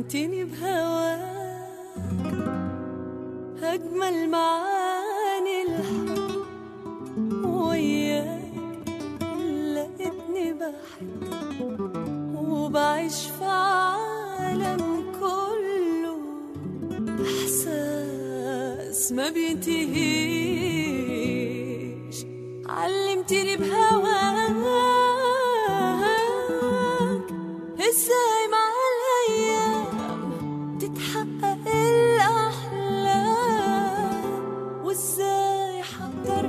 علمتني بهواك أجمل معاني الحب وياك لقيتني بحب وبعيش في عالم كله إحساس ما بينتهيش علمتني بهواك ازاي مع الأيام تتحقق الأحلام وازاي حقدر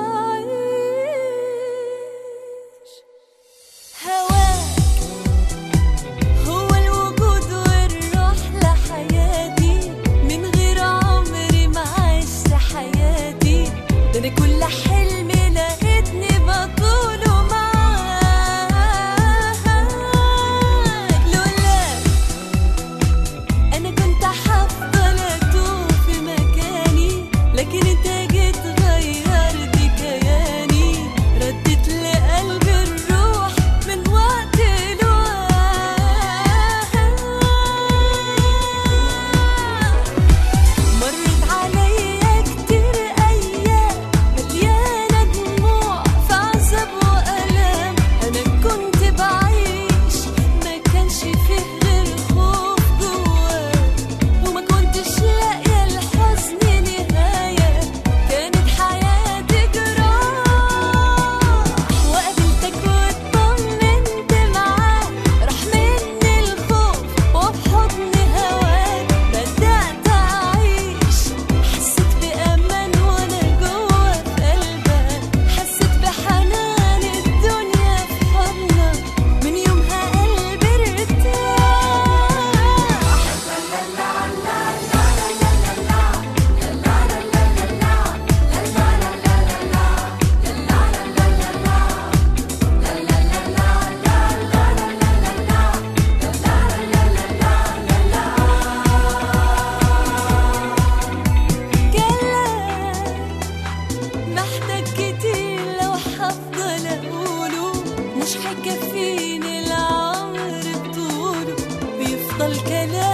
أعيش هواك هو الوجود والروح لحياتي من غير عمري ما عشت حياتي ده انا كل حلم لقيتني بطوله معاك لولاك انا كنت هفضل اتوه في مكاني لكن انت جيت غيرت كياني ردت لقلبي الروح من وقت لوقت مرت عليا كتير ايام مليانه دموع في عذاب والام انا كنت بعيش ما كانش فيه غير خوف جوايا وما كنتش لاقيه الحزن نهايه كانت حياتي جراح وقابلتك واطمنت معاك راح مني الخوف وبحضن هواك بدأت أعيش حسيت بأمان وأنا جوا في قلبك حسيت بحنان الدنيا في حضنك من يومها قلبي ارتاح كلام محتاج كتير لو هفضل اقوله مش هيكفيني العمر بطوله بيفضل كلام